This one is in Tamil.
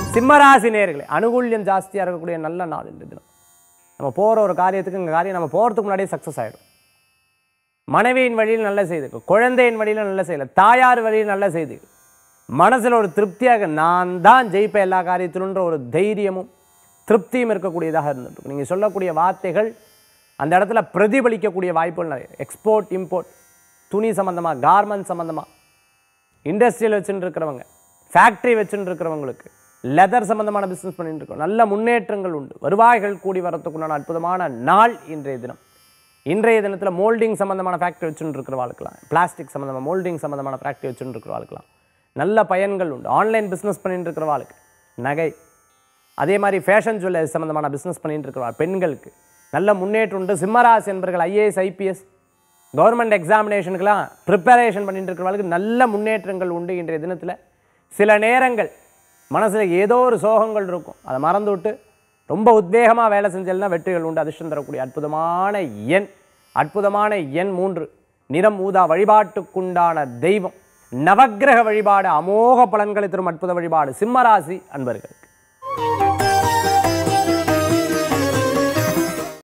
சிம்மராசி நேர்களே அனுகூல்யம் ஜாஸ்தியாக இருக்கக்கூடிய நல்ல நாள் இந்த தினம் நம்ம போகிற ஒரு காரியத்துக்கு இந்த காரியம் நம்ம போகிறதுக்கு முன்னாடியே சக்ஸஸ் ஆகிடும் மனைவியின் வழியில் நல்ல செய்திகள் குழந்தையின் வழியில் நல்ல செய்திகள் தாயார் வழியில் நல்ல செய்திகள் மனசில் ஒரு திருப்தியாக நான் தான் ஜெயிப்பேன் எல்லா காரியத்திலுன்ற ஒரு தைரியமும் திருப்தியும் இருக்கக்கூடியதாக இருந்துட்டு நீங்கள் சொல்லக்கூடிய வார்த்தைகள் அந்த இடத்துல பிரதிபலிக்கக்கூடிய வாய்ப்புகள் நிறைய எக்ஸ்போர்ட் இம்போர்ட் துணி சம்மந்தமாக கார்மெண்ட் சம்மந்தமாக இண்டஸ்ட்ரியல் வச்சுட்டு இருக்கிறவங்க ஃபேக்ட்ரி வச்சுட்டு இருக்கிறவங்களுக்கு லெதர் சம்பந்தமான பிஸ்னஸ் பண்ணிட்டு இருக்கோம் நல்ல முன்னேற்றங்கள் உண்டு வருவாய்கள் கூடி வரத்துக்குண்டான அற்புதமான நாள் இன்றைய தினம் இன்றைய தினத்தில் மோல்டிங் சம்பந்தமான ஃபேக்ட்ரி வச்சுட்டு இருக்கிறவாளுக்கலாம் பிளாஸ்டிக் சம்பந்தமாக மோல்டிங் சம்பந்தமான ஃபேக்ட்ரி வச்சுட்டு இருக்கிறவாளுக்கலாம் நல்ல பயன்கள் உண்டு ஆன்லைன் பிஸ்னஸ் பண்ணிட்டு இருக்கிறவாளுக்கு நகை அதே மாதிரி ஃபேஷன் ஜுவல்லரி சம்மந்தமான பிஸ்னஸ் பண்ணிட்டு இருக்கிறவா பெண்களுக்கு நல்ல முன்னேற்றம் உண்டு சிம்மராசி என்பர்கள் ஐஏஎஸ் ஐபிஎஸ் கவர்மெண்ட் எக்ஸாமினேஷனுக்கெல்லாம் ப்ரிப்பரேஷன் பண்ணிட்டு இருக்கிறவங்களுக்கு நல்ல முன்னேற்றங்கள் உண்டு இன்றைய தினத்தில் சில நேரங்கள் மனசில் ஏதோ ஒரு சோகங்கள் இருக்கும் அதை மறந்து விட்டு ரொம்ப உத்வேகமாக வேலை செஞ்சல்னா வெற்றிகள் உண்டு அதிர்ஷ்டம் தரக்கூடிய அற்புதமான எண் அற்புதமான எண் மூன்று நிறம் ஊதா வழிபாட்டுக்குண்டான தெய்வம் நவக்கிரக வழிபாடு அமோக பலன்களை தரும் அற்புத வழிபாடு சிம்மராசி அன்பர்களுக்கு